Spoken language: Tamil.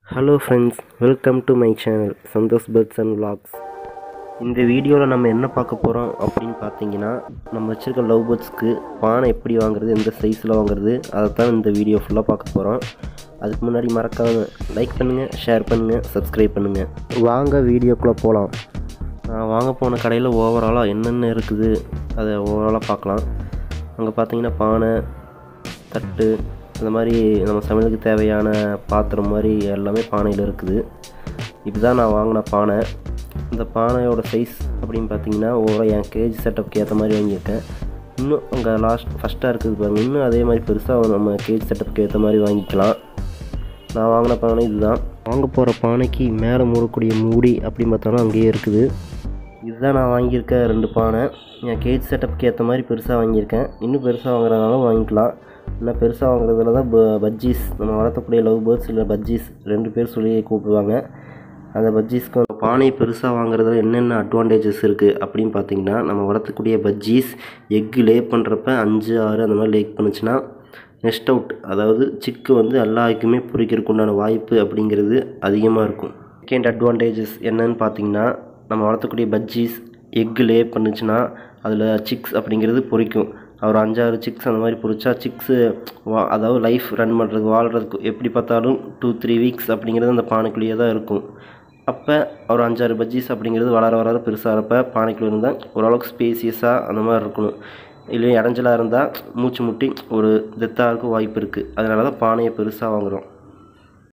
hello friends welcome to my channel Santhosh birds and vlogs இந்த வீடியோவில் நம்ம என்ன பார்க்க போகிறோம் அப்படின்னு பார்த்தீங்கன்னா நம்ம வச்சுருக்க லவ் பேர்ட்ஸ்க்கு பானை எப்படி வாங்குறது எந்த சைஸில் வாங்குறது அதை தான் இந்த வீடியோ ஃபுல்லாக பார்க்க போகிறோம் அதுக்கு முன்னாடி மறக்காம லைக் பண்ணுங்கள் ஷேர் பண்ணுங்கள் சப்ஸ்கிரைப் பண்ணுங்கள் வாங்க வீடியோக்குள்ளே போகலாம் நான் வாங்க போன கடையில் ஓவராலாக என்னென்ன இருக்குது அதை ஓவராலாக பார்க்கலாம் அங்கே பார்த்தீங்கன்னா பானை தட்டு இந்த மாதிரி நம்ம சமையலுக்கு தேவையான பாத்திரம் மாதிரி எல்லாமே பானையில் இருக்குது இதுதான் நான் வாங்கின பானை இந்த பானையோட சைஸ் அப்படின்னு பார்த்தீங்கன்னா ஓவரா என் கேஜ் செட்டப்க்கு ஏற்ற மாதிரி வாங்கியிருக்கேன் இன்னும் அங்கே லாஸ்ட் ஃபஸ்ட்டாக இருக்குது பாருங்க இன்னும் அதே மாதிரி பெருசாக நம்ம கேஜ் செட்டப்க்கு ஏற்ற மாதிரி வாங்கிக்கலாம் நான் வாங்கின பானை இதுதான் வாங்க போகிற பானைக்கு மேலே மூடக்கூடிய மூடி அப்படின்னு பார்த்தோன்னா அங்கேயே இருக்குது இதுதான் நான் வாங்கியிருக்க ரெண்டு பானை என் கேஜ் செட்டப்க்கு ஏற்ற மாதிரி பெருசாக வாங்கியிருக்கேன் இன்னும் பெருசாக வாங்குறதுனாலும் வாங்கிக்கலாம் இன்னும் பெருசாக வாங்குறதுல தான் ப பஜ்ஜீஸ் நம்ம வளர்த்தக்கூடிய லவ் பேர்ட்ஸ் இல்லை பஜ்ஜீஸ் ரெண்டு பேர் சொல்லி கூப்பிடுவாங்க அந்த பஜ்ஜீஸ்க்கு அந்த பானை பெருசாக வாங்குறதுல என்னென்ன அட்வான்டேஜஸ் இருக்குது அப்படின்னு பார்த்தீங்கன்னா நம்ம வளர்த்தக்கூடிய பஜ்ஜீஸ் எக்கு லே பண்ணுறப்ப அஞ்சு ஆறு அந்த மாதிரி லேக் பண்ணுச்சுன்னா நெஸ்ட் அவுட் அதாவது சிக்கு வந்து எல்லா எக்குமே பொறிக்கிறதுக்கு உண்டான வாய்ப்பு அப்படிங்கிறது அதிகமாக இருக்கும் செகண்ட் அட்வான்டேஜஸ் என்னன்னு பார்த்தீங்கன்னா நம்ம வளர்த்தக்கூடிய பஜ்ஜீஸ் எக்கு லே பண்ணுச்சுன்னா அதில் சிக்ஸ் அப்படிங்கிறது பொரிக்கும் ஒரு அஞ்சாறு சிக்ஸ் அந்த மாதிரி பொரிச்சா சிக்ஸு வா அதாவது லைஃப் ரன் பண்ணுறதுக்கு வாழ்கிறதுக்கு எப்படி பார்த்தாலும் டூ த்ரீ வீக்ஸ் அப்படிங்கிறது அந்த பானைக்குள்ளேயே தான் இருக்கும் அப்போ ஒரு அஞ்சாறு பஜ்ஜீஸ் அப்படிங்கிறது வளர வளர பெருசாகிறப்ப பானைக்குள்ளே இருந்தால் ஓரளவுக்கு ஸ்பேசியஸாக அந்த மாதிரி இருக்கணும் இல்லை இடைஞ்சலாக இருந்தால் மூச்சு முட்டி ஒரு டெத்தாக இருக்க வாய்ப்பு இருக்குது அதனால தான் பானையை பெருசாக வாங்குகிறோம்